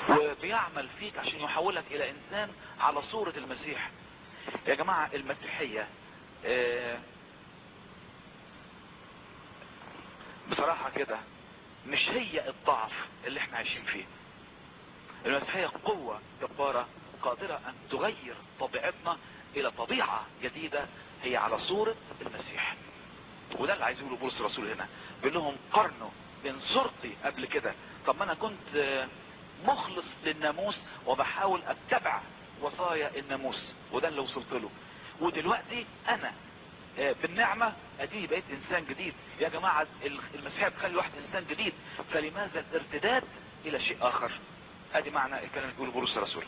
وبيعمل فيك عشان يحولك الى انسان على صورة المسيح يا جماعة المسيحية آه، بصراحة كده مش هي الضعف اللي احنا عايشين فيه المسيحية قوة جبارة قادرة ان تغير طبيعتنا الى طبيعة جديدة هي على صورة المسيح وده اللي عايز يقوله بولس الرسول هنا بيقول لهم قارنوا بين صورتي قبل كده طب ما انا كنت آه، مخلص للناموس وبحاول اتبع وصايا الناموس وده اللي وصلت له ودلوقتي انا آه، بالنعمة اديني بقيت انسان جديد يا جماعة ال- المسيحية بتخلي الواحد انسان جديد فلماذا الارتداد الى شيء اخر ادي معنى الكلام اللي بيقوله بولس الرسول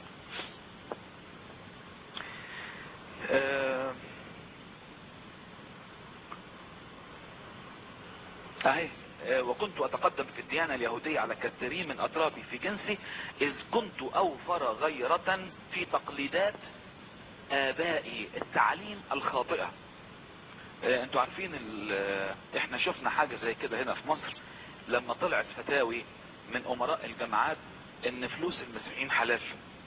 آه، اهي آه، وكنت اتقدم في الديانة اليهودية على كثيرين من اطرافي في جنسي اذ كنت اوفر غيرة في تقليدات ابائي التعليم الخاطئة آه، انتوا عارفين ال- آه، احنا شفنا حاجة زي كده هنا في مصر لما طلعت فتاوي من امراء الجامعات ان فلوس المسيحيين حلال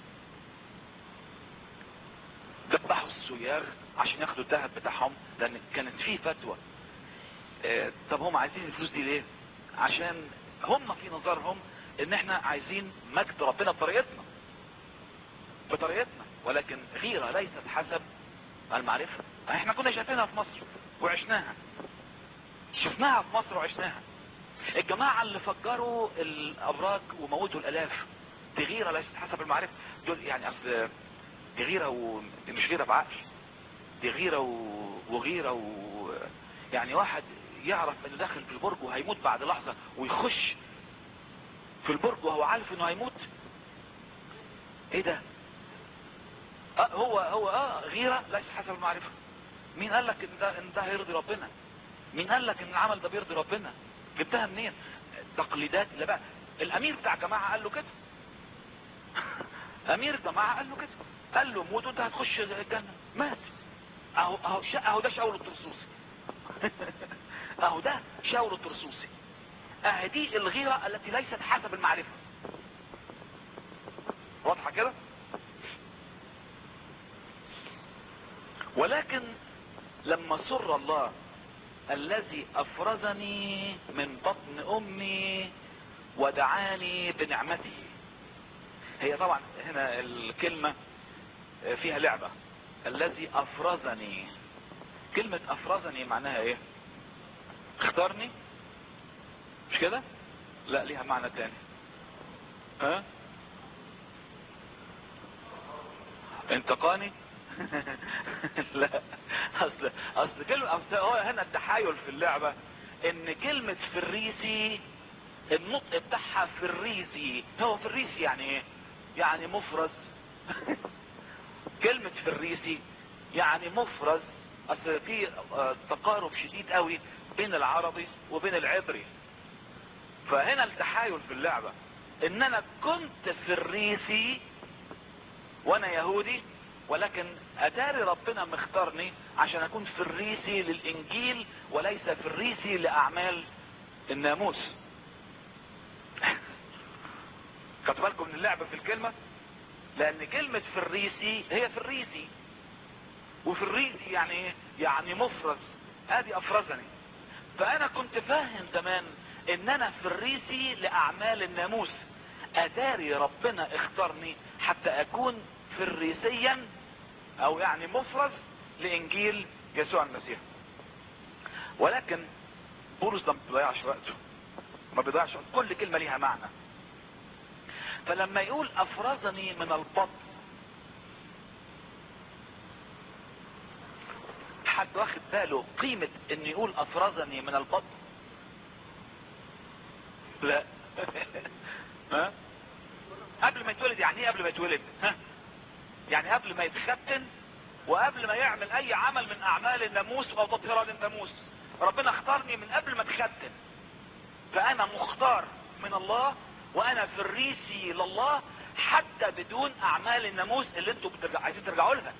ذبحوا السيار عشان ياخدوا الذهب بتاعهم لان كانت في فتوى آه، طب هم عايزين الفلوس دي ليه عشان هم في نظرهم ان احنا عايزين مجد ربنا بطريقتنا بطريقتنا ولكن غيرة ليست حسب المعرفة احنا كنا شايفينها في مصر وعشناها شفناها في مصر وعشناها الجماعة اللي فجروا الابراج وموتوا الالاف دي غيرة ليست حسب المعرفة دول يعني اصل دي غيرة و... دي مش غيرة بعقل دي غيرة و... وغيرة و... يعني واحد يعرف انه داخل في البرج وهيموت بعد لحظة ويخش في البرج وهو عارف انه هيموت ايه ده آه هو هو اه غيرة ليس حسب المعرفة مين قال لك ان ده ان ده هيرضي ربنا مين قال لك ان العمل ده بيرضي ربنا جبتها منين تقليدات لا بقى الامير بتاع جماعة قال له كده امير جماعة قال له كده قال له موت وانت هتخش الجنة مات اهو اهو شا- اهو ده شاول الطرسوسي اهو ده شاول الطرسوسي اهي دي الغيرة التي ليست حسب المعرفة واضحة كده ولكن لما سر الله الذي افرزني من بطن امي ودعاني بنعمته هي طبعا هنا الكلمة فيها لعبة الذي افرزني كلمة افرزني معناها ايه اختارني مش كده لا ليها معنى تاني ها انتقاني لا اصل اصل كلمة اصل هو هنا التحايل في اللعبة ان كلمة فريسي النطق بتاعها فريسي هو فريسي يعني ايه يعني مفرز كلمة فريسي يعني مفرز اصل في آه، تقارب شديد قوي بين العربي وبين العبري فهنا التحايل في اللعبة ان انا كنت فريسي وانا يهودي ولكن اتاري ربنا مختارني عشان اكون فريسي للانجيل وليس فريسي لاعمال الناموس خدوا بالكم من اللعبة في الكلمة لان كلمة فريسي هي فريسي وفريسي يعني ايه يعني مفرز ادي افرزني فانا كنت فاهم زمان ان انا فريسي لاعمال الناموس اتاري ربنا اختارني حتى اكون فريسيا او يعني مفرز لانجيل يسوع المسيح ولكن بولس ده ما بيضيعش وقته ما بيضيعش وقته. كل كلمة ليها معنى فلما يقول افرزني من البطن حد واخد باله قيمة ان يقول افرزني من البطن لا ها قبل ما يتولد يعني ايه قبل ما يتولد ها يعني قبل ما يتختن وقبل ما يعمل اي عمل من اعمال الناموس او تطهيرات الناموس ربنا اختارني من قبل ما اتختن فانا مختار من الله وانا فريسي لله حتى بدون اعمال الناموس اللي انتوا بترجع عايزين ترجعوا لها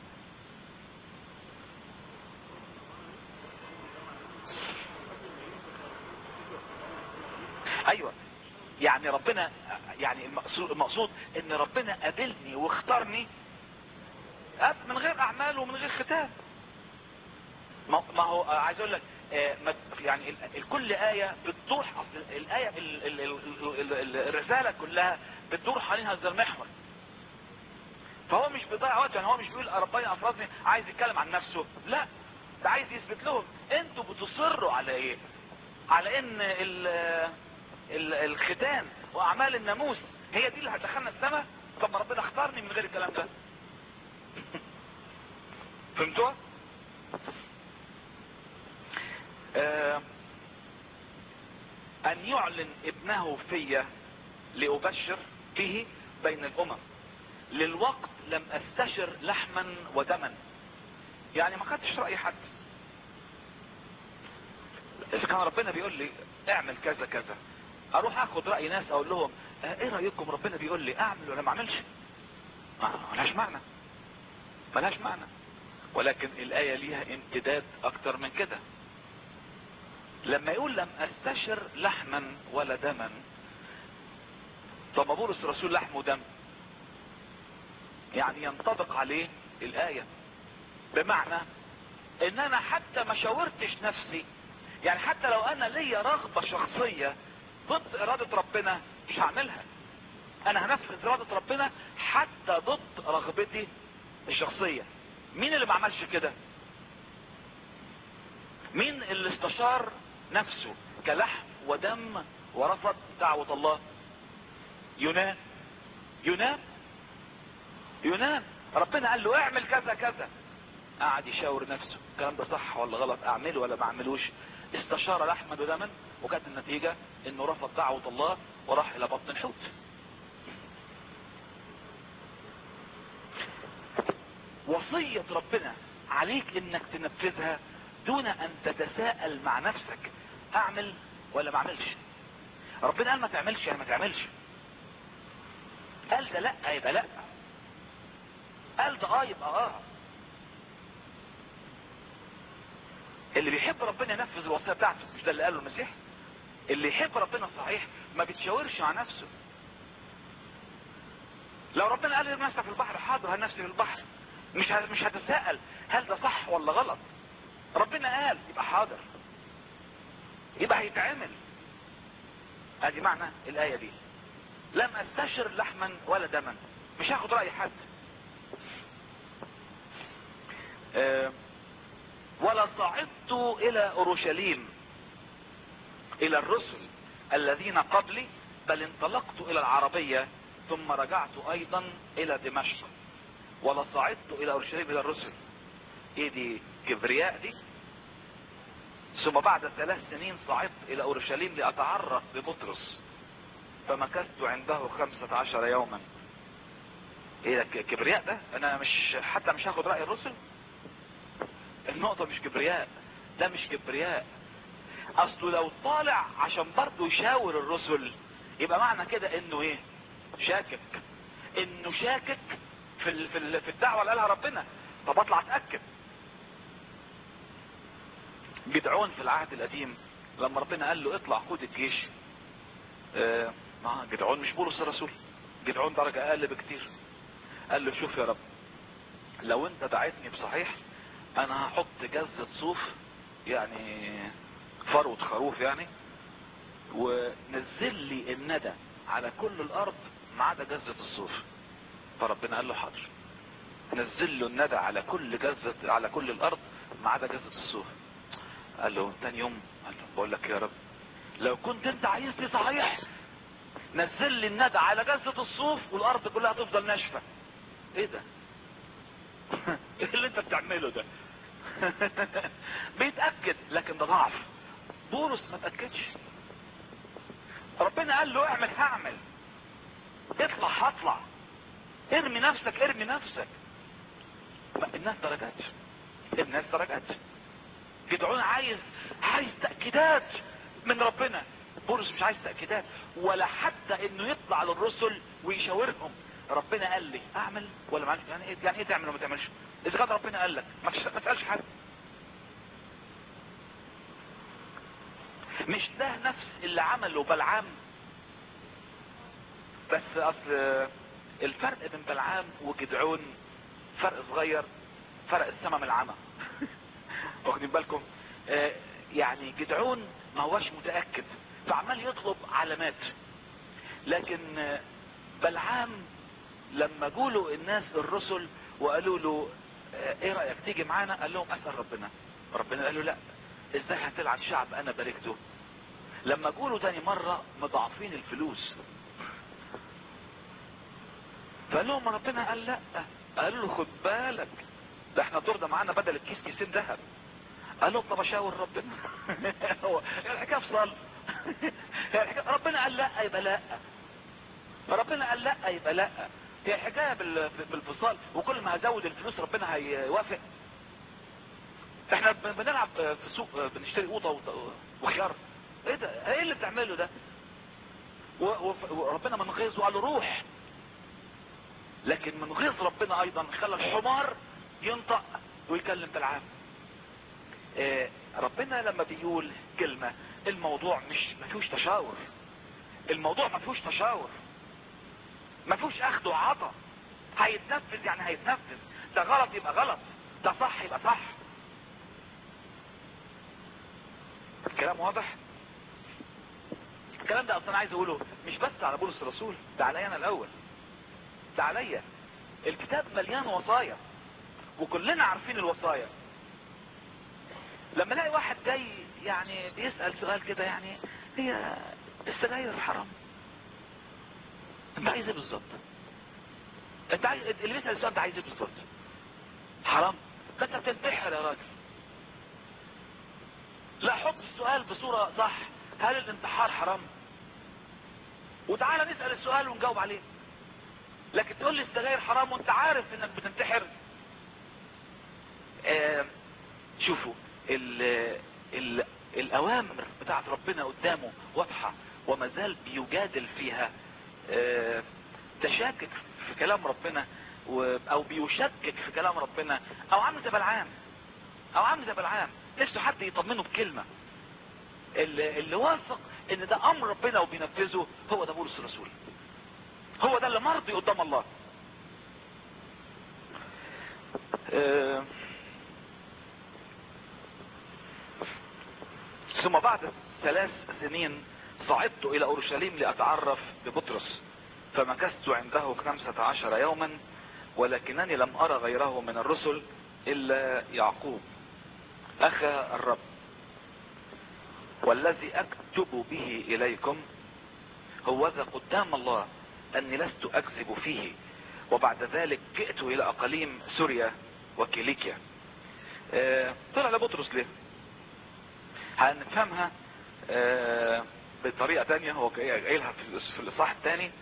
ايوه يعني ربنا يعني المقصود, المقصود ان ربنا قابلني واختارني أب من غير اعمال ومن غير ختام ما ما هو آه، عايز اقول لك آه، ما- يعني ال- ال- كل آية بتدور أصل الآية ال- ال- ال- ال- ال- الرسالة كلها بتدور حوالين هذا المحور فهو مش بيضيع وقت يعني هو مش بيقول ربنا افرضني عايز يتكلم عن نفسه لا ده عايز يثبت لهم انتوا بتصروا على ايه على ان ال ال الختان واعمال الناموس هي دي اللي هتدخلنا السماء طب ما ربنا اختارني من غير الكلام ده فهمتوا آه ان يعلن ابنه في لابشر به بين الامم للوقت لم استشر لحما ودما يعني ما خدتش رأي حد اذا كان ربنا بيقول لي اعمل كذا كذا اروح اخد رأي ناس اقول لهم اه ايه رأيكم ربنا بيقول لي اعمل ولا ما اعملش ما ملهاش معنى ملهاش معنى ولكن الآية ليها امتداد اكتر من كده لما يقول لم استشر لحما ولا دما طب ما بولس رسول لحم ودم يعني ينطبق عليه الآية بمعنى ان انا حتى ما شاورتش نفسي يعني حتى لو انا ليا رغبة شخصية ضد ارادة ربنا مش هعملها انا هنفذ ارادة ربنا حتى ضد رغبتي الشخصية مين اللي ما عملش كده مين اللي استشار نفسه كلحم ودم ورفض دعوة الله يونان يونان يونان ربنا قال له اعمل كذا كذا قعد يشاور نفسه الكلام ده صح ولا غلط اعمله ولا ما اعملوش استشار لحما ودما وكانت النتيجة انه رفض دعوة الله وراح الى بطن الحوت وصية ربنا عليك انك تنفذها دون ان تتساءل مع نفسك اعمل ولا ما اعملش ربنا قال ما تعملش يعني ما تعملش قال ده لا يبقى لا قال ده اه يبقى اه اللي بيحب ربنا ينفذ الوصيه بتاعته مش ده اللي قاله المسيح اللي يحب ربنا صحيح ما بيتشاورش مع نفسه لو ربنا قال لي نفسك في البحر حاضر هنفسي في البحر مش ه- مش هتساءل هل ده صح ولا غلط ربنا قال يبقى حاضر يبقى هيتعمل ادي معنى الايه دي لم استشر لحما ولا دما مش هاخد راي حد آه، ولا صعدت الى اورشليم الى الرسل الذين قبلي بل انطلقت الى العربية ثم رجعت ايضا الى دمشق ولا صعدت الى اورشليم الى الرسل ايه دي كبرياء دي ثم بعد ثلاث سنين صعدت الى اورشليم لاتعرف ببطرس فمكثت عنده خمسة عشر يوما ايه ده ك- كبرياء ده انا مش حتى مش هاخد رأي الرسل النقطة مش كبرياء ده مش كبرياء اصله لو طالع عشان برضه يشاور الرسل يبقى معنى كده انه ايه شاكك انه شاكك في ال- في ال- في الدعوة اللي قالها ربنا طب اطلع اتأكد جدعون في العهد القديم لما ربنا قال له اطلع قود الجيش آه ما جدعون مش بولس الرسول جدعون درجة اقل بكتير قال له شوف يا رب لو انت دعيتني بصحيح انا هحط جزة صوف يعني فروة خروف يعني ونزل لي الندى على كل الارض ما عدا جزة الصوف فربنا قال له حاضر نزل له الندى على كل جزة على كل الارض ما عدا جزة الصوف قال له تاني يوم قال له بقول لك يا رب لو كنت انت عايزني صحيح نزل لي الندى على جزة الصوف والارض كلها تفضل ناشفة ايه ده ايه اللي انت بتعمله ده بيتأكد لكن ده ضعف بولس ما تأكدش ربنا قال له اعمل هعمل اطلع هطلع ارمي نفسك ارمي نفسك ما الناس درجات الناس درجات جدعون عايز عايز تأكيدات من ربنا بولس مش عايز تأكيدات ولا حتى انه يطلع للرسل ويشاورهم ربنا قال لي اعمل ولا ما اعملش يعني ايه يعني ايه تعمل وما تعملش اذا كان ربنا قال لك ما تش- ما تسالش حد مش ده نفس اللي عمله بلعام بس اصل الفرق بين بلعام وجدعون فرق صغير فرق السما من العمى واخدين بالكم آه يعني جدعون ما هوش متأكد فعمال يطلب علامات لكن آه بلعام لما جوله الناس الرسل وقالوا له آه ايه رأيك تيجي معانا قال لهم اسأل ربنا ربنا قال له لا ازاي هتلعب شعب انا باركته لما جوله تاني مرة مضاعفين الفلوس فقال لهم ربنا قال لا قال له خد بالك ده احنا الدور ده معانا بدل الكيس كيسين ذهب قال له طب اشاور ربنا هو الحكايه في صلب ربنا قال لا يبقى لا ربنا قال لا يبقى لا هي حكايه بالفصال وكل ما هزود الفلوس ربنا هيوافق احنا بنلعب في سوق بنشتري قوطه وخيار ايه ده ايه اللي بتعمله ده وربنا من غيظ وقال له روح لكن من غيظ ربنا ايضا خلى الحمار ينطق ويكلم بالعام اه ربنا لما بيقول كلمة الموضوع مش ما فيهوش تشاور الموضوع ما فيهوش تشاور ما فيهوش اخد وعطا هيتنفذ يعني هيتنفذ ده غلط يبقى غلط ده صح يبقى صح الكلام واضح الكلام ده اصلا عايز اقوله مش بس على بولس الرسول ده عليا انا الاول ده عليا الكتاب مليان وصايا وكلنا عارفين الوصايا لما الاقي واحد جاي يعني بيسأل سؤال كده يعني هي السجاير حرام انت عايز ايه بالظبط انت عايز اللي بيسأل السؤال ده عايز ايه بالظبط حرام ده انت بتنتحر يا راجل لا حط السؤال بصورة صح هل الانتحار حرام وتعالى نسأل السؤال ونجاوب عليه لكن تقول لي السجاير حرام وانت عارف انك بتنتحر آه شوفوا ال ال الاوامر بتاعت ربنا قدامه واضحة وما زال بيجادل فيها آه تشاكك في كلام ربنا او بيشكك في كلام ربنا او عامل زي بلعام او عامل زي بلعام نفسه حد يطمنه بكلمة اللي, اللي واثق ان ده امر ربنا وبينفذه هو ده بولس الرسول هو ده اللي مرضي قدام الله أه ثم بعد ثلاث سنين صعدت الى اورشليم لاتعرف ببطرس فمكثت عنده خمسة عشر يوما ولكنني لم ارى غيره من الرسل الا يعقوب اخا الرب والذي اكتب به اليكم هو ذا قدام الله اني لست اكذب فيه وبعد ذلك جئت الى اقاليم سوريا وكيليكيا آه طلع لبطرس ليه هنفهمها آه بطريقة تانية هو قايلها في الاصحاح الثاني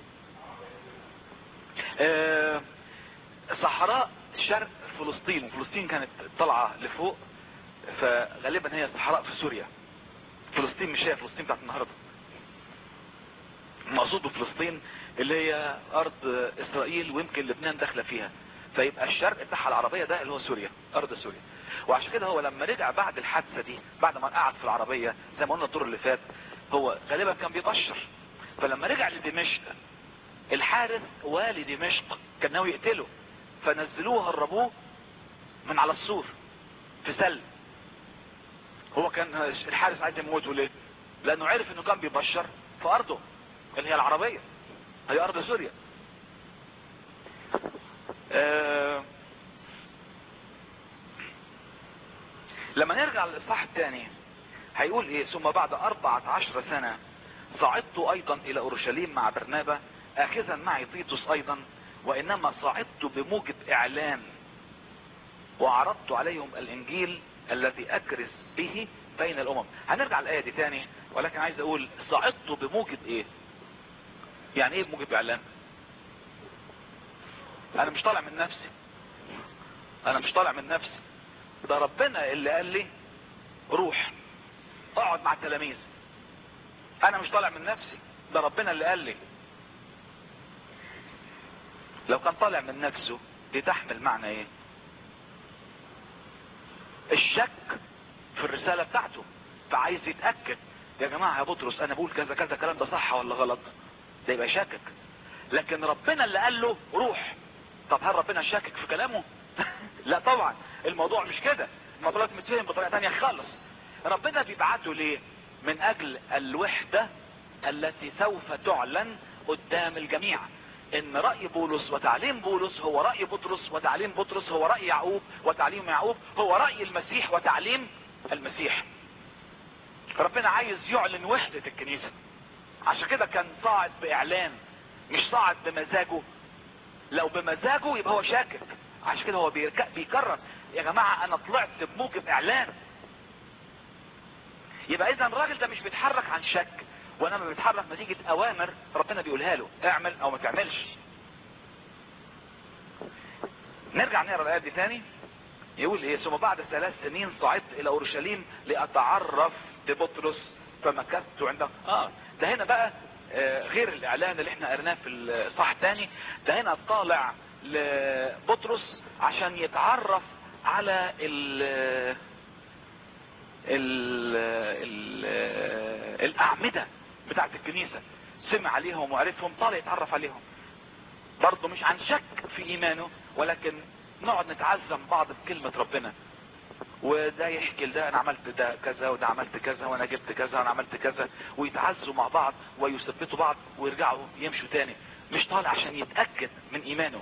آه صحراء شرق فلسطين وفلسطين كانت طالعة لفوق فغالبا هي صحراء في سوريا فلسطين مش هي فلسطين بتاعت النهارده المقصود بفلسطين اللي هي ارض اسرائيل ويمكن لبنان داخله فيها فيبقى الشرق بتاعها العربيه ده اللي هو سوريا ارض سوريا وعشان كده هو لما رجع بعد الحادثه دي بعد ما قعد في العربيه زي ما قلنا الدور اللي فات هو غالبا كان بيبشر فلما رجع لدمشق الحارس والي دمشق كان ناوي يقتله فنزلوه هربوه من على السور في سل هو كان الحارس عايز يموته ليه لانه عرف انه كان بيبشر في ارضه اللي هي العربية هي ارض سوريا آه لما نرجع للاصحاح الثاني هيقول ايه ثم بعد اربعة عشر سنة صعدت ايضا الى اورشليم مع برنابا اخذا معي تيتوس ايضا وانما صعدت بموجب اعلان وعرضت عليهم الانجيل الذي اكرز به بين الامم هنرجع الايه دي تاني ولكن عايز اقول صعدت بموجب ايه يعني ايه بموجب اعلان انا مش طالع من نفسي انا مش طالع من نفسي ده ربنا اللي قال لي روح اقعد مع التلاميذ انا مش طالع من نفسي ده ربنا اللي قال لي لو كان طالع من نفسه دي تحمل معنى ايه الشك في الرسالة بتاعته فعايز يتأكد يا جماعة يا بطرس انا بقول كذا كذا كلام ده صح ولا غلط ده يبقى شاكك لكن ربنا اللي قال له روح طب هل ربنا شاكك في كلامه لا طبعا الموضوع مش كده الموضوع لازم يتفهم بطريقه تانية خالص ربنا بيبعته ليه من اجل الوحده التي سوف تعلن قدام الجميع ان رأي بولس وتعليم بولس هو رأي بطرس وتعليم بطرس هو رأي يعقوب وتعليم يعقوب هو رأي المسيح وتعليم المسيح ربنا عايز يعلن وحدة الكنيسة عشان كده كان صاعد باعلان مش صاعد بمزاجه لو بمزاجه يبقى هو شاكك عشان كده هو بيرك- بيكرر يا جماعة انا طلعت بموجب اعلان يبقى اذا الراجل ده مش بيتحرك عن شك وانما بيتحرك نتيجة اوامر ربنا بيقولها له اعمل او ما تعملش نرجع نقرا الايه دي تاني يقول ايه ثم بعد ثلاث سنين صعدت الى اورشليم لاتعرف ببطرس فمكثت عنده اه ده هنا بقى آه غير الاعلان اللي احنا قرناه في الصح الثاني ده هنا طالع لبطرس عشان يتعرف على ال ال ال الاعمده بتاعت الكنيسه سمع عليهم وعرفهم طالع يتعرف عليهم برضه مش عن شك في ايمانه ولكن نقعد نتعزم بعض بكلمة ربنا وده يحكي لده انا عملت ده كذا وده عملت كذا وانا جبت كذا وانا عملت كذا ويتعزوا مع بعض ويثبتوا بعض ويرجعوا يمشوا تاني مش طالع عشان يتأكد من ايمانه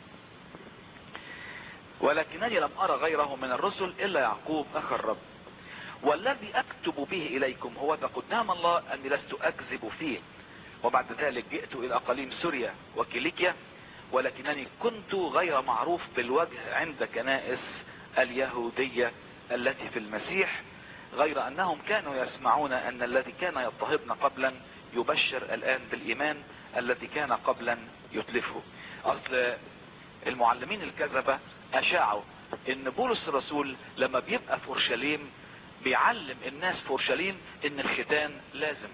ولكنني لم ارى غيره من الرسل الا يعقوب اخ الرب والذي اكتب به اليكم هو ذا قدام الله اني لست اكذب فيه وبعد ذلك جئت الى اقاليم سوريا وكيليكيا ولكنني كنت غير معروف بالوجه عند كنائس اليهودية التي في المسيح غير انهم كانوا يسمعون ان الذي كان يضطهدنا قبلا يبشر الان بالايمان الذي كان قبلا يتلفه اصل المعلمين الكذبة اشاعوا ان بولس الرسول لما بيبقى في اورشليم بيعلم الناس في اورشليم ان الختان لازم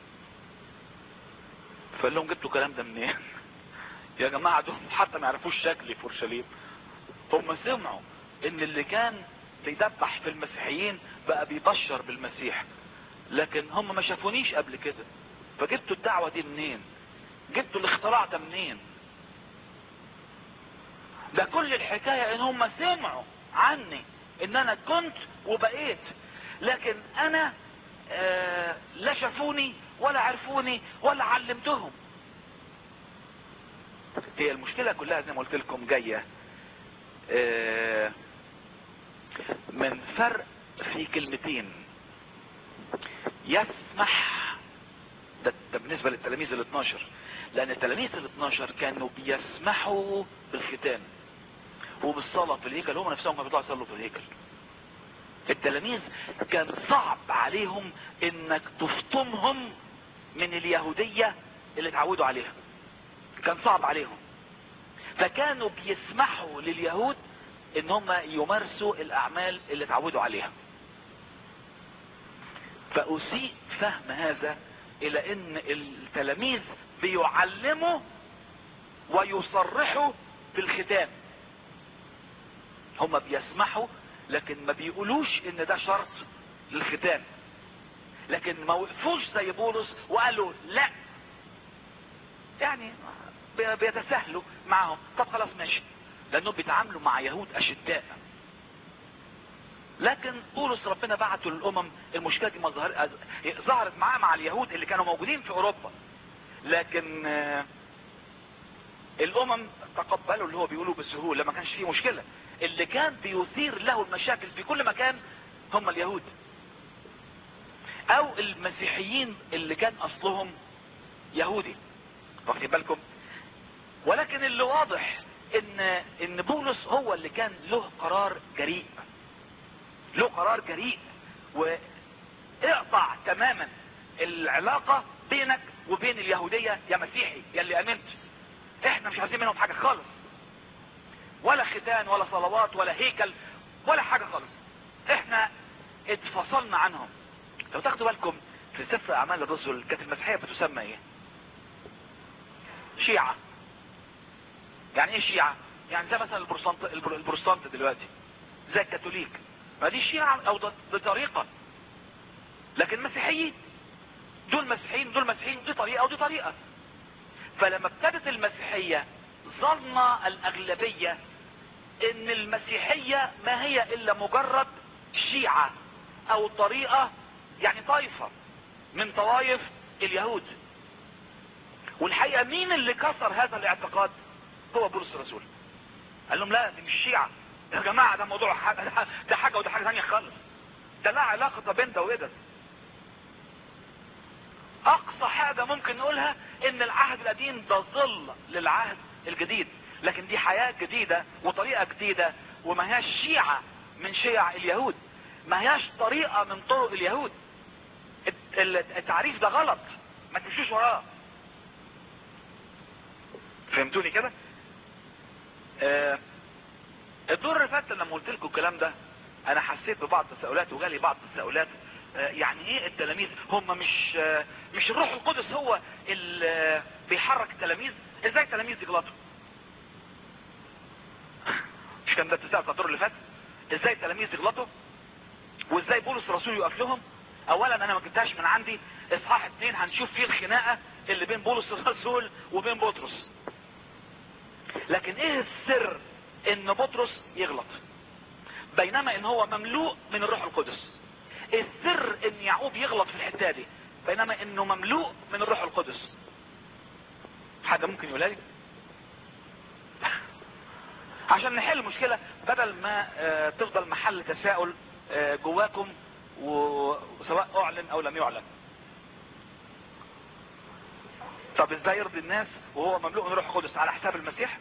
فقال لهم جبتوا الكلام ده منين يا جماعة دول حتى ما يعرفوش شكلي في اورشليم هم سمعوا ان اللي كان بيدبح في المسيحيين بقى بيبشر بالمسيح لكن هم ما شافونيش قبل كده فجبتوا الدعوة دي منين جبتوا الاختراع ده منين ده كل الحكاية ان هم سمعوا عني ان انا كنت وبقيت لكن انا آه لا شافوني ولا عرفوني ولا علمتهم هي المشكلة كلها زي ما قلت لكم جاية آه من فرق في كلمتين يسمح ده, ده بالنسبة للتلاميذ ال 12 لان التلاميذ ال 12 كانوا بيسمحوا بالختان وبالصلاة في الهيكل هم نفسهم ما بيطلعوا يصلوا في الهيكل التلاميذ كان صعب عليهم انك تفطمهم من اليهودية اللي اتعودوا عليها كان صعب عليهم فكانوا بيسمحوا لليهود ان هم يمارسوا الاعمال اللي اتعودوا عليها فاسيء فهم هذا الى ان التلاميذ بيعلموا ويصرحوا بالختان هم بيسمحوا لكن ما بيقولوش ان ده شرط للختان لكن ما وقفوش زي بولس وقالوا لا يعني بيتساهلوا معهم طب خلاص ماشي لانهم بيتعاملوا مع يهود اشداء لكن بولس ربنا بعته للامم المشكله دي ما ظهر ظهرت معاه مع اليهود اللي كانوا موجودين في اوروبا لكن الامم تقبلوا اللي هو بيقولوا بسهوله ما كانش فيه مشكله اللي كان بيثير له المشاكل في كل مكان هم اليهود او المسيحيين اللي كان اصلهم يهودي واخدين بالكم ولكن اللي واضح ان ان بولس هو اللي كان له قرار جريء له قرار جريء واقطع تماما العلاقة بينك وبين اليهودية يا مسيحي يا اللي امنت احنا مش عايزين منهم حاجة خالص ولا ختان ولا صلوات ولا هيكل ولا حاجة خالص احنا اتفصلنا عنهم لو تاخدوا بالكم في سفر اعمال الرسل كانت المسيحية بتسمى ايه شيعة يعني ايه شيعة يعني زي مثلا البروستانت البروستانت دلوقتي زي الكاثوليك ما دي شيعة او دي طريقة لكن مسيحيين دول مسيحيين دول مسيحيين دي طريقة ودي طريقة فلما ابتدت المسيحية ظن الاغلبية ان المسيحية ما هي الا مجرد شيعة او طريقة يعني طائفة من طوائف اليهود والحقيقة مين اللي كسر هذا الاعتقاد هو بولس الرسول قال لهم لا دي مش شيعة يا جماعة ده موضوع حاجة ده حاجة وده حاجة ثانية خالص ده لا علاقة بين ده وده اقصى حاجة ممكن نقولها ان العهد القديم ده ظل للعهد الجديد لكن دي حياة جديدة وطريقة جديدة وما هياش شيعة من شيع اليهود ما هياش طريقة من طرق اليهود التعريف ده غلط ما تمشوش وراه فهمتوني كده آه الدور اللي فات لما قلت لكم الكلام ده انا حسيت ببعض التساؤلات وجالي بعض التساؤلات آه يعني ايه التلاميذ هم مش آه مش الروح القدس هو اللي بيحرك التلاميذ ازاي التلاميذ يغلطوا مش كان ده التساؤل بتاع الدور اللي فات ازاي التلاميذ يغلطوا وازاي بولس الرسول يقف لهم اولا انا ما جبتهاش من عندي اصحاح اتنين هنشوف فيه الخناقة اللي بين بولس الرسول وبين بطرس لكن ايه السر ان بطرس يغلط بينما ان هو مملوء من الروح القدس السر ان يعقوب يغلط في الحتة دي بينما انه مملوء من الروح القدس حد ممكن يقولها لي عشان نحل المشكلة بدل ما اه تفضل محل تساؤل اه جواكم وسواء اعلن او لم يعلن طب ازاي يرضي الناس وهو مملوء من الروح القدس على حساب المسيح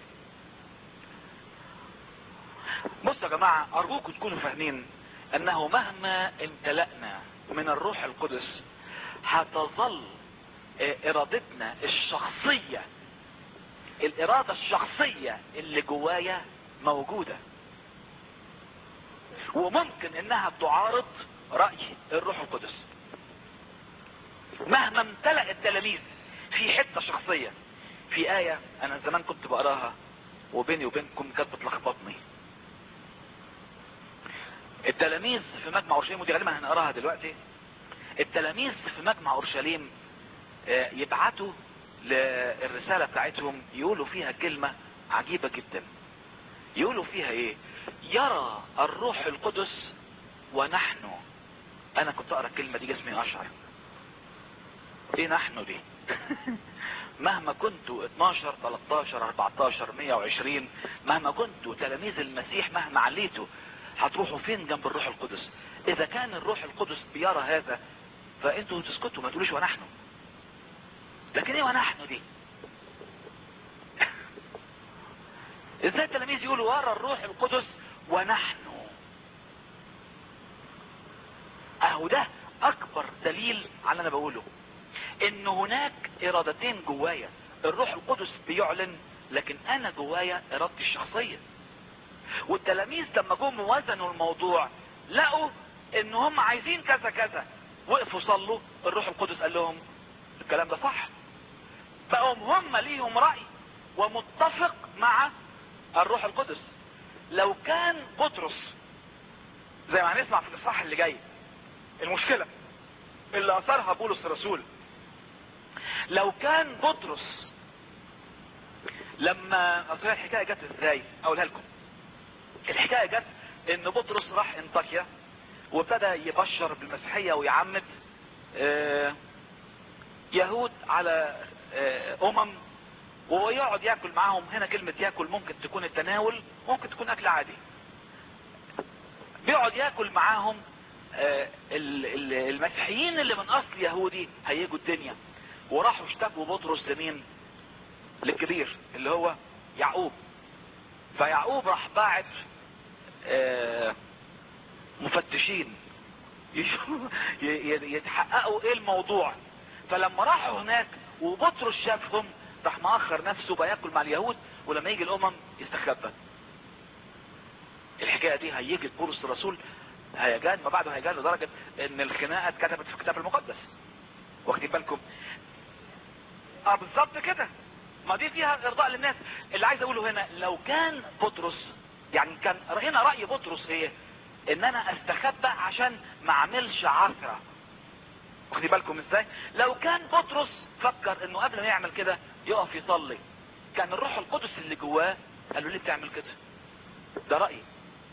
بصوا يا جماعة ارجوكم تكونوا فاهمين انه مهما امتلأنا من الروح القدس هتظل ارادتنا الشخصية الارادة الشخصية اللي جوايا موجودة وممكن انها تعارض رأي الروح القدس مهما امتلأ التلاميذ في حتة شخصية في آية انا زمان كنت بقراها وبيني وبينكم كانت بتلخبطني التلاميذ في مجمع اورشليم ودي غالبا هنقراها دلوقتي التلاميذ في مجمع اورشليم يبعتوا للرسالة بتاعتهم يقولوا فيها كلمة عجيبة جدا يقولوا فيها ايه يرى الروح القدس ونحن انا كنت اقرا الكلمة دي جسمي اشعر ايه نحن دي مهما كنتوا 12 13 14 120 مهما كنتوا تلاميذ المسيح مهما عليتوا هتروحوا فين جنب الروح القدس اذا كان الروح القدس بيرى هذا فانتوا تسكتوا ما تقولوش ونحن لكن ايه ونحن دي ازاي التلاميذ يقولوا ورا الروح القدس ونحن اهو ده اكبر دليل على اللي انا بقوله ان هناك ارادتين جوايا الروح القدس بيعلن لكن انا جوايا ارادتي الشخصيه والتلاميذ لما جم وزنوا الموضوع لقوا ان هم عايزين كذا كذا وقفوا صلوا الروح القدس قال لهم الكلام ده صح بقوا هم ليهم رأي ومتفق مع الروح القدس لو كان بطرس زي ما هنسمع في الاصحاح اللي جاي المشكلة اللي اثرها بولس الرسول لو كان بطرس لما اصل الحكايه جت ازاي اقولها لكم الحكايه جت ان بطرس راح انطاكيا وابتدى يبشر بالمسيحيه ويعمد آه يهود على آه امم ويقعد ياكل معاهم هنا كلمه ياكل ممكن تكون التناول ممكن تكون اكل عادي بيقعد ياكل معاهم آه المسيحيين اللي من اصل يهودي هيجوا الدنيا وراحوا اشتكوا بطرس لمين للكبير اللي هو يعقوب فيعقوب راح باعت آه مفتشين يتحققوا ايه الموضوع فلما راحوا هناك وبطرس شافهم راح مأخر نفسه بياكل مع اليهود ولما يجي الامم يستخبى الحكايه دي هيجي بولس الرسول هيجان ما بعده هيجان لدرجه ان الخناقه اتكتبت في الكتاب المقدس واخدين بالكم اه بالظبط كده ما دي فيها ارضاء للناس اللي عايز اقوله هنا لو كان بطرس يعني كان هنا رأي بطرس ايه ان انا استخبى عشان ما اعملش عثرة واخدين بالكم ازاي لو كان بطرس فكر انه قبل ما يعمل كده يقف يصلي كان الروح القدس اللي جواه قال له ليه بتعمل كده ده رأيي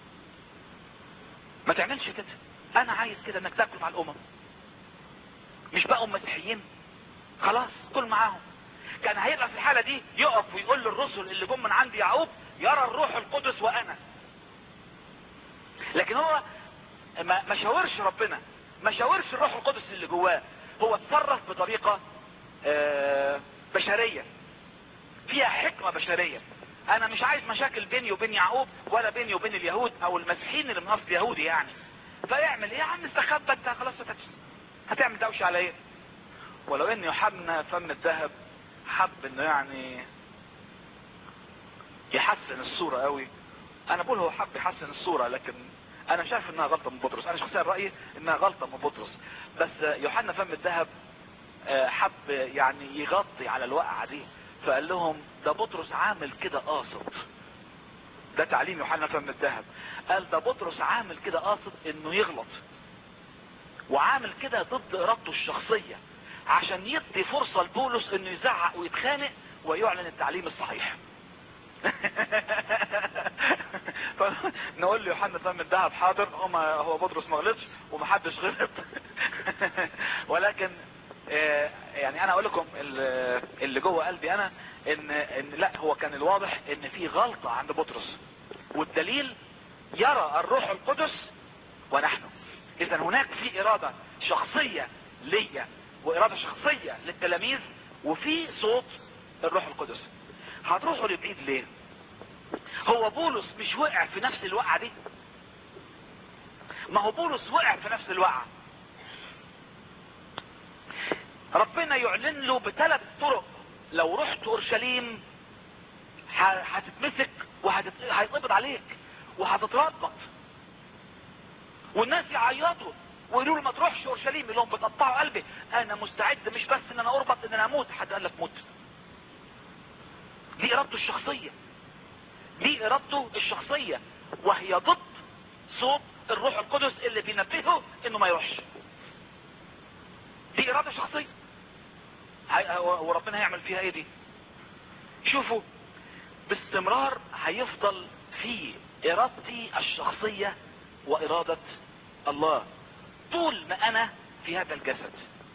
ما تعملش كده انا عايز كده انك تاكل مع الامم مش بقوا مسيحيين خلاص كل معاهم كان هيبقى في الحالة دي يقف ويقول للرسل اللي جم من عند يعقوب يرى الروح القدس وانا لكن هو ما ما شاورش ربنا ما شاورش الروح القدس اللي جواه هو اتصرف بطريقة آه، بشرية فيها حكمة بشرية انا مش عايز مشاكل بيني وبين يعقوب ولا بيني وبين اليهود او المسيحيين اللي من اصل يهودي يعني فيعمل ايه يا عم استخبى انت خلاص هتت- هتعمل دوشة على ايه ولو ان يوحنا فم الذهب حب انه يعني يحسن الصورة قوي انا بقول هو حب يحسن الصورة لكن انا شايف انها غلطة من بطرس انا شخصيا رأيي انها غلطة من بطرس بس يوحنا فم الذهب آه، حب يعني يغطي على الوقعة دي فقال لهم ده بطرس عامل كده قاصد ده تعليم يوحنا فم الذهب قال ده بطرس عامل كده قاصد انه يغلط وعامل كده ضد ارادته الشخصية عشان يدي فرصة لبولس انه يزعق ويتخانق ويعلن التعليم الصحيح نقول له يوحنا فم الذهب حاضر هو ما- هو بطرس ما غلطش ومحدش غلط ولكن آه، يعني انا اقول لكم ال- اللي جوه قلبي انا ان ان لا هو كان الواضح ان في غلطة عند بطرس والدليل يرى الروح القدس ونحن اذا هناك في ارادة شخصية ليا وارادة شخصية للتلاميذ وفي صوت الروح القدس هتروحوا لبعيد ليه هو بولس مش وقع في نفس الوقعة دي ما هو بولس وقع في نفس الوقعة ربنا يعلن له بثلاث طرق لو رحت اورشليم ه- هتتمسك وهيتقبض عليك وهتتربط والناس يعيطوا ويقولوا له ما تروحش اورشليم يقول لهم بتقطعوا قلبي انا مستعد مش بس ان انا اربط ان انا اموت حد قال لك موت دي ارادته الشخصية دي ارادته الشخصية وهي ضد صوت الروح القدس اللي بينبهه انه ما يروحش دي ارادة شخصية هي- وربنا هيعمل فيها ايه دي شوفوا باستمرار هيفضل في ارادتي الشخصية وارادة الله طول ما انا في هذا الجسد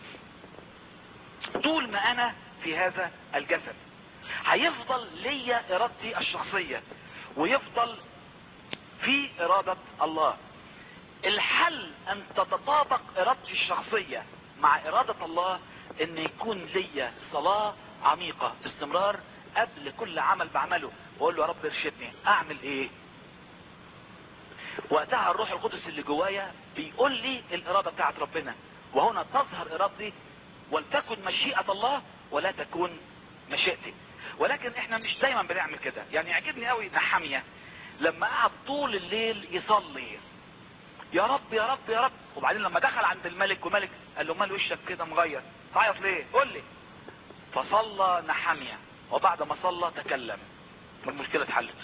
طول ما انا في هذا الجسد هيفضل ليا ارادتي الشخصية ويفضل في ارادة الله الحل ان تتطابق ارادتي الشخصية مع ارادة الله ان يكون ليا صلاة عميقة باستمرار قبل كل عمل بعمله واقول له يا رب ارشدني اعمل ايه وقتها الروح القدس اللي جوايا بيقول لي الاراده بتاعت ربنا وهنا تظهر ارادتي ولتكن مشيئه الله ولا تكون مشيئتي ولكن احنا مش دايما بنعمل كده يعني يعجبني قوي نحاميه لما قعد طول الليل يصلي يا رب يا رب يا رب وبعدين لما دخل عند الملك وملك قال له مال وشك كده مغير تعيط ليه قول لي فصلى نحاميه وبعد ما صلى تكلم والمشكله اتحلت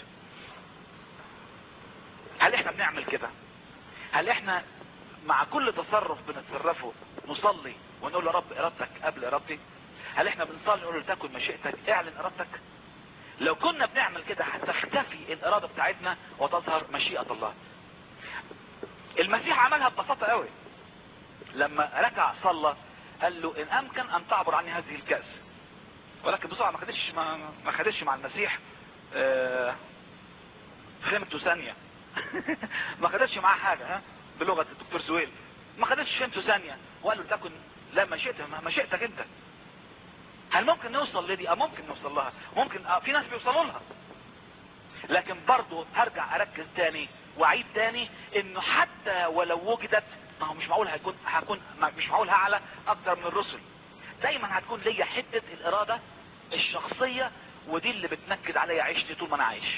هل احنا بنعمل كده هل احنا مع كل تصرف بنتصرفه نصلي ونقول يا رب ارادتك قبل ارادتي هل احنا بنصلي نقول له تكن مشيئتك اعلن ارادتك لو كنا بنعمل كده هتختفي الاراده بتاعتنا وتظهر مشيئه الله المسيح عملها ببساطه قوي لما ركع صلى قال له ان امكن ان تعبر عني هذه الكاس ولكن بسرعه ما خدش ما, ما خدش مع المسيح آه فهمته ثانيه ما خدتش معاه حاجة ها بلغة الدكتور سويل ما خدتش فهمته ثانية وقال له تكن لا مشيئتك مشيئتك انت هل ممكن نوصل لدي اه ممكن نوصل لها ممكن اه في ناس بيوصلوا لها لكن برضه هرجع اركز تاني واعيد تاني انه حتى ولو وجدت ما هو مش معقول هيكون هكون مش معقول هعلى اكتر من الرسل دايما هتكون ليا حتة الاراده الشخصية ودي اللي بتنكد عليا عيشتي طول ما انا عايش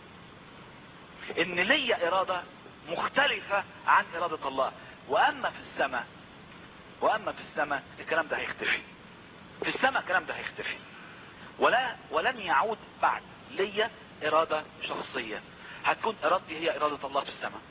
ان ليا ارادة مختلفة عن ارادة الله واما في السماء واما في السماء الكلام ده هيختفي في السماء الكلام ده هيختفي ولا ولن يعود بعد ليا ارادة شخصية هتكون ارادتي هي ارادة الله في السماء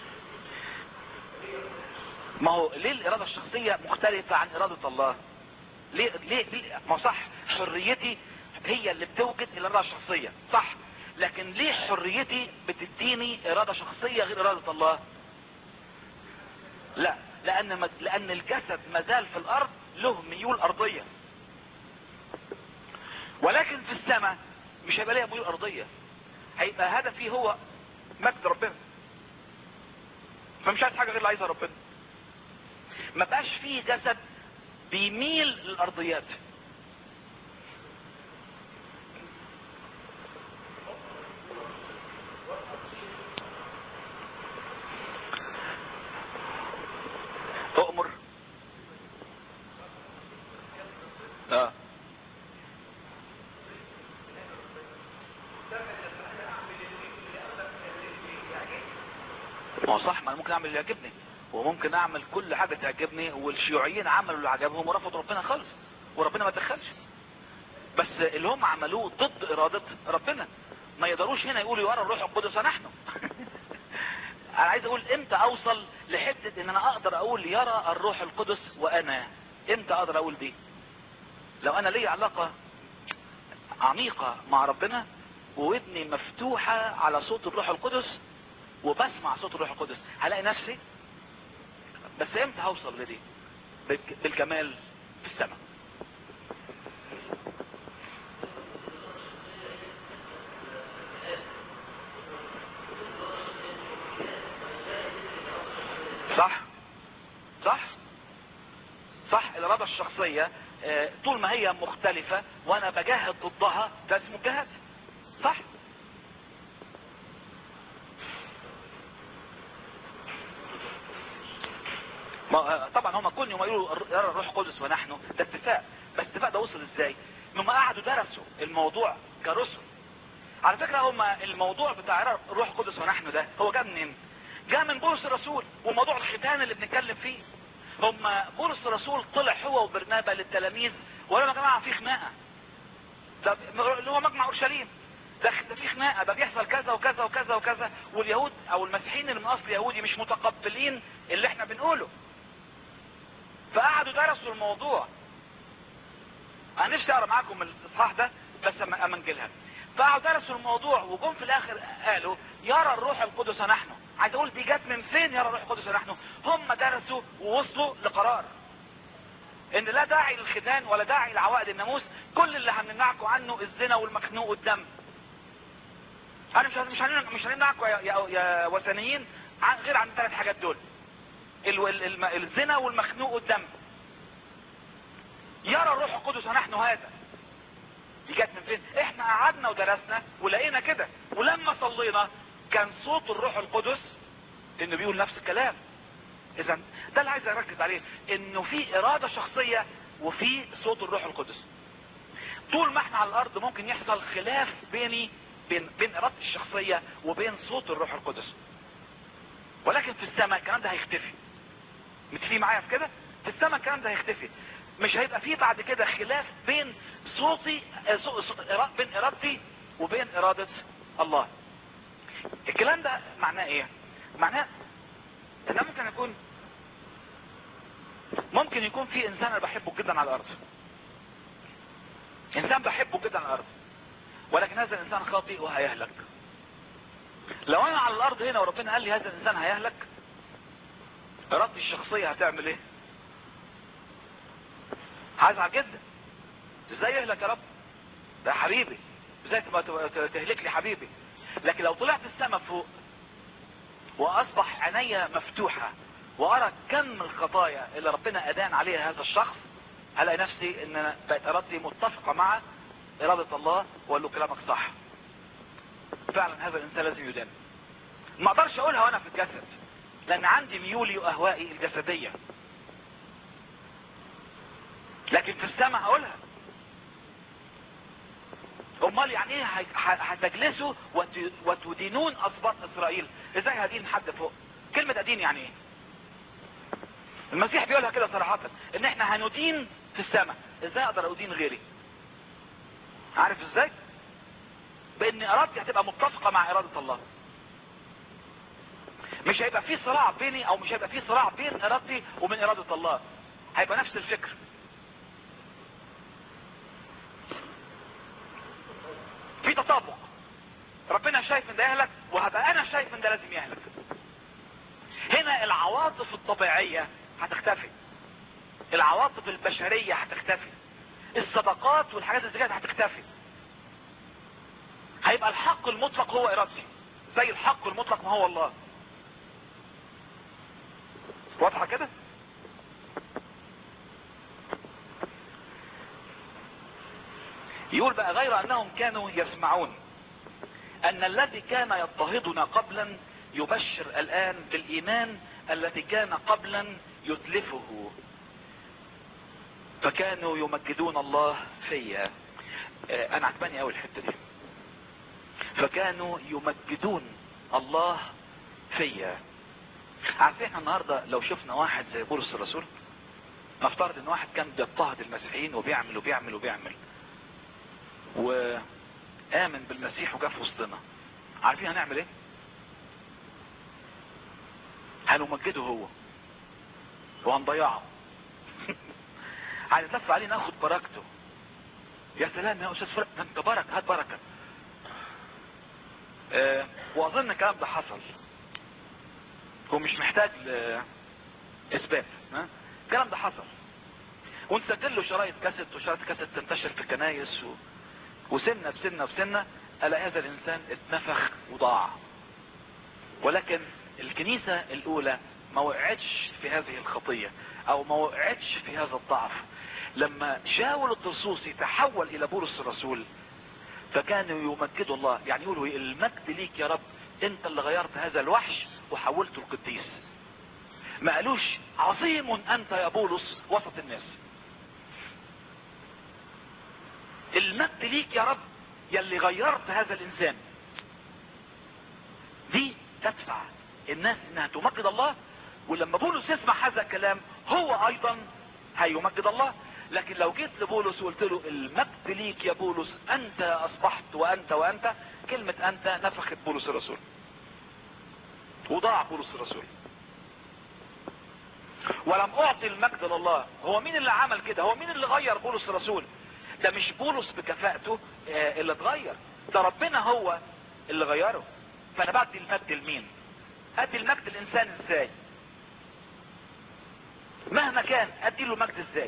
ما هو ليه الارادة الشخصية مختلفة عن ارادة الله ليه ليه, ليه؟ ما صح حريتي هي اللي بتوجد الاراده الشخصيه صح لكن ليه حريتي بتديني اراده شخصيه غير اراده الله لا لان مد... لان الجسد مازال في الارض له ميول ارضيه ولكن في السماء مش هيبقى ليها ميول ارضيه هيبقى هدفي هو مجد ربنا فمش عايز حاجه غير اللي عايزها ربنا ما بقاش فيه جسد بيميل للارضيات اؤمر اه ما هو صح ما انا ممكن اعمل اللي يعجبني وممكن اعمل كل حاجة تعجبني والشيوعيين عملوا اللي عجبهم ورفضوا ربنا خالص وربنا ما تدخلش بس اللي هم عملوه ضد ارادة ربنا ما يقدروش هنا يقولوا يرى الروح القدس نحن انا عايز اقول امتى اوصل لحتة ان انا اقدر اقول يرى الروح القدس وانا امتى اقدر اقول دي لو انا لي علاقة عميقة مع ربنا وودني مفتوحة على صوت الروح القدس وبسمع صوت الروح القدس هلاقي نفسي بس امتى هوصل لدي بالك- بالكمال في السماء صح صح صح الاراده الشخصيه آه، طول ما هي مختلفه وانا بجاهد ضدها ده اسمه جهاد صح ما طبعا هم كل يوم يقولوا الر- يرى الروح القدس ونحن ده اتفاق بس اتفاق ده وصل ازاي هم قعدوا درسوا الموضوع كرسل على فكرة هم الموضوع بتاع يرى الروح القدس ونحن ده هو جاء منين جاء من بولس الرسول وموضوع الختان اللي بنتكلم فيه هم بولس الرسول طلع هو وبرنابا للتلاميذ وقالوا يا جماعه في خناقه ده اللي هو مجمع اورشليم ده ده في خناقه ده بيحصل كذا وكذا وكذا وكذا واليهود او المسيحيين اللي من اصل يهودي مش متقبلين اللي احنا بنقوله فقعدوا درسوا الموضوع انا نفسي اقرا معاكم الاصحاح ده بس اما أما نجيلها فقعدوا درسوا الموضوع وجم في الاخر قالوا يرى الروح القدس نحن عايز اقول دي جت من فين يرى الروح القدس نحن هم درسوا ووصلوا لقرار ان لا داعي للختان ولا داعي لعوائد الناموس كل اللي هنمنعكم عنه الزنا والمخنوق والدم انا مش مش هنمنع- مش هنمنعكم يا, يا, يا وثنيين عن غير عن الثلاث حاجات دول ال- ال- الم- الزنا والمخنوق والدم يرى الروح القدس نحن هذا دي جت من فين احنا قعدنا ودرسنا ولقينا كده ولما صلينا كان صوت الروح القدس انه بيقول نفس الكلام اذا ده اللي عايز اركز عليه انه في اراده شخصيه وفي صوت الروح القدس طول ما احنا على الارض ممكن يحصل خلاف بيني بين بين ارادتي الشخصيه وبين صوت الروح القدس ولكن في السماء الكلام ده هيختفي متفقين معايا في كده في السماء الكلام ده هيختفي مش هيبقى فيه بعد كده خلاف بين صوتي آه، صو- صو- إرا- بين ارادتي وبين اراده الله الكلام ده معناه ايه معناه ان ممكن يكون ممكن يكون في انسان انا بحبه جدا على الارض انسان بحبه جدا على الارض ولكن هذا الانسان خاطئ وهيهلك لو انا على الارض هنا وربنا قال لي هذا الانسان هيهلك ارادتي الشخصيه هتعمل ايه هزعل جدا ازاي يهلك يا رب ده حبيبي ازاي تبقى تبقى تهلك لي حبيبي لكن لو طلعت السماء فوق واصبح عيني مفتوحة وارى كم الخطايا اللي ربنا ادان عليها هذا الشخص هلاقي نفسي ان أنا بقت ارادتي متفقة مع ارادة الله واقول له كلامك صح فعلا هذا الانسان لازم يدان ما اقدرش اقولها وانا في الجسد لان عندي ميولي واهوائي الجسدية لكن في السماء هقولها امال يعني ايه هي- ه- هتجلسوا وت- وتدينون اسباط اسرائيل ازاي هدين حد فوق كلمة ادين يعني ايه المسيح بيقولها كده صراحة ان احنا هندين في السماء ازاي اقدر ادين غيري عارف ازاي بان ارادتي هتبقى متفقة مع ارادة الله مش هيبقى في صراع بيني او مش هيبقى في صراع بين ارادتي وبين ارادة الله هيبقى نفس الفكر تطابق ربنا شايف ان ده يهلك وهبقى انا شايف ان ده لازم يهلك هنا العواطف الطبيعية هتختفي العواطف البشرية هتختفي الصداقات والحاجات اللي كانت هتختفي هيبقى الحق المطلق هو ارادتي زي الحق المطلق ما هو الله واضحة كده يقول بقى غير انهم كانوا يسمعون ان الذي كان يضطهدنا قبلا يبشر الان بالايمان الذي كان قبلا يتلفه فكانوا يمجدون الله فيا آه، انا عجباني قوي الحته دي فكانوا يمجدون الله فيا عارفين احنا النهارده لو شفنا واحد زي بولس الرسول نفترض ان واحد كان بيضطهد المسيحيين وبيعمل وبيعمل وبيعمل وآمن بالمسيح وجاء في وسطنا عارفين هنعمل ايه هنمجده هو وهنضيعه هنتلف عليه ناخد بركته يا سلام يا استاذ فرق ده انت بركه هات بركه آه واظن الكلام ده حصل هو مش محتاج اثبات الكلام ده حصل ونسجل له شرايط كاسيت وشرايط كاسيت تنتشر في الكنايس و... وسنة بسنة بسنة ألا هذا الإنسان اتنفخ وضاع ولكن الكنيسة الأولى ما وقعتش في هذه الخطية أو ما وقعتش في هذا الضعف لما شاول الطرسوسي تحول إلى بولس الرسول فكانوا يمجدوا الله يعني يقولوا المجد ليك يا رب انت اللي غيرت هذا الوحش وحولته القديس ما قالوش عظيم انت يا بولس وسط الناس المجد ليك يا رب يلي غيرت هذا الانسان دي تدفع الناس انها تمجد الله ولما بولس يسمع هذا الكلام هو ايضا هيمجد الله لكن لو جيت لبولس وقلت له المجد ليك يا بولس انت اصبحت وانت وانت كلمة انت نفخت بولس الرسول وضاع بولس الرسول ولم اعطي المجد لله هو مين اللي عمل كده هو مين اللي غير بولس الرسول ده مش بولس بكفاءته آه اللي اتغير ده ربنا هو اللي غيره فانا بدي المجد لمين ادي المجد الانسان ازاي مهما كان ادي له مجد ازاي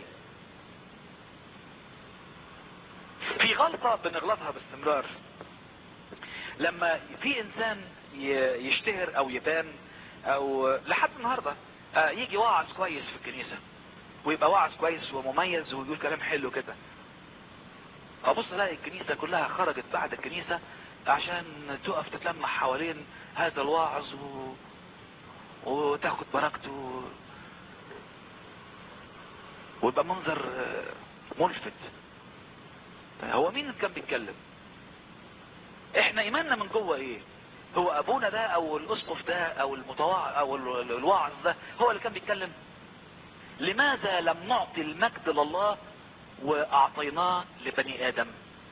في غلطة بنغلطها باستمرار لما في انسان يشتهر او يبان او لحد النهاردة يجي واعظ كويس في الكنيسة ويبقى واعظ كويس ومميز ويقول كلام حلو كده ابص الاقي الكنيسة كلها خرجت بعد الكنيسة عشان تقف تتلمح حوالين هذا الواعظ و... وتاخد بركته ويبقى منظر ملفت هو مين اللي كان بيتكلم احنا ايماننا من جوه ايه هو ابونا ده او الاسقف ده او المتواع او الواعظ ده هو اللي كان بيتكلم لماذا لم نعطي المجد لله واعطيناه لبني ادم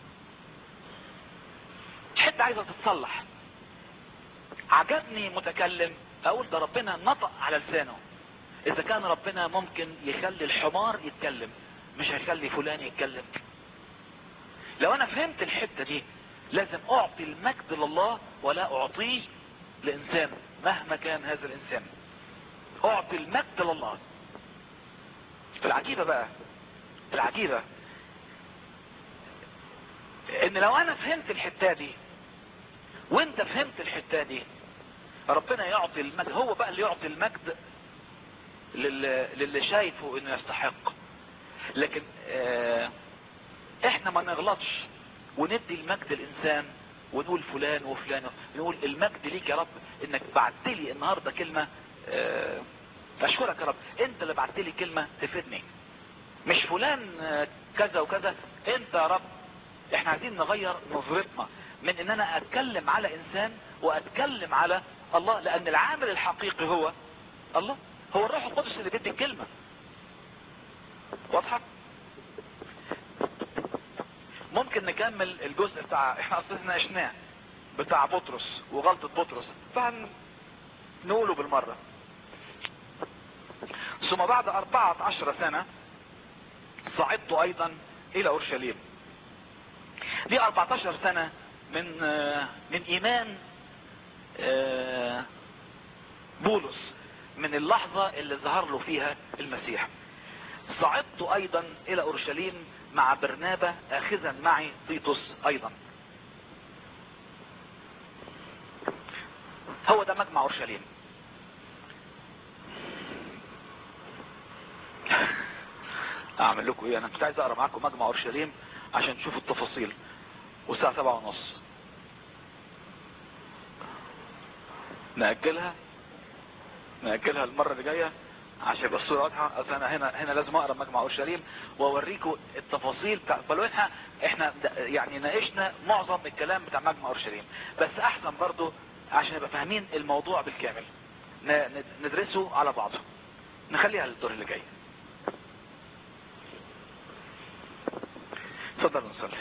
حتة عايزة تتصلح عجبني متكلم اقول ده ربنا نطق على لسانه اذا كان ربنا ممكن يخلي الحمار يتكلم مش هيخلي فلان يتكلم لو انا فهمت الحتة دي لازم اعطي المجد لله ولا اعطيه لانسان مهما كان هذا الانسان اعطي المجد لله العجيبة بقى العجيبة ان لو انا فهمت الحتة دي وانت فهمت الحتة دي ربنا يعطي المجد هو بقى اللي يعطي المجد للي, للي شايفه انه يستحق لكن اه احنا ما نغلطش وندي المجد الانسان ونقول فلان وفلان نقول المجد ليك يا رب انك بعت لي النهارده كلمه اه اشكرك يا رب انت اللي بعت لي كلمه تفيدني مش فلان اه كذا وكذا انت يا رب احنا عايزين نغير نظرتنا من ان انا اتكلم على انسان واتكلم على الله لان العامل الحقيقي هو الله هو الروح القدس اللي بيدي الكلمه واضحه ممكن نكمل الجزء بتاع احنا اصلا ناقشناه بتاع بطرس وغلطة بطرس فهنقوله بالمرة ثم بعد أربعة عشر سنة صعدت أيضا إلى أورشليم دي 14 سنة من من ايمان بولس من اللحظة اللي ظهر له فيها المسيح صعدت ايضا الى اورشليم مع برنابة اخذا معي تيتوس ايضا هو ده مجمع اورشليم اعمل لكم ايه انا كنت عايز اقرا معاكم مجمع اورشليم عشان تشوفوا التفاصيل والساعة سبعة ونص نأجلها نأجلها المرة اللي جاية عشان يبقى الصورة واضحة اصل انا هنا هنا لازم اقرا مجمع اورشليم واوريكم التفاصيل بتاع بل احنا احنا يعني ناقشنا معظم الكلام بتاع مجمع اورشليم بس احسن برضو عشان نبقى فاهمين الموضوع بالكامل ندرسه على بعضه نخليها للدور اللي جاي اتفضل نصلي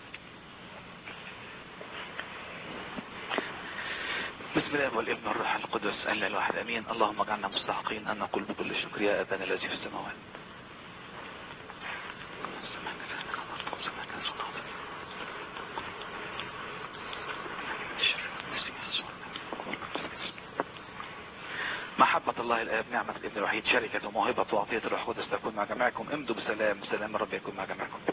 بسم الله والابن والروح القدس الا الواحد امين اللهم اجعلنا مستحقين ان نقول بكل شكر يا ابانا الذي في السماوات محبة الله الآب نعمة الابن الوحيد شركة وموهبة وعطية الروح القدس تكون مع جميعكم امضوا بسلام سلام الرب يكون مع جميعكم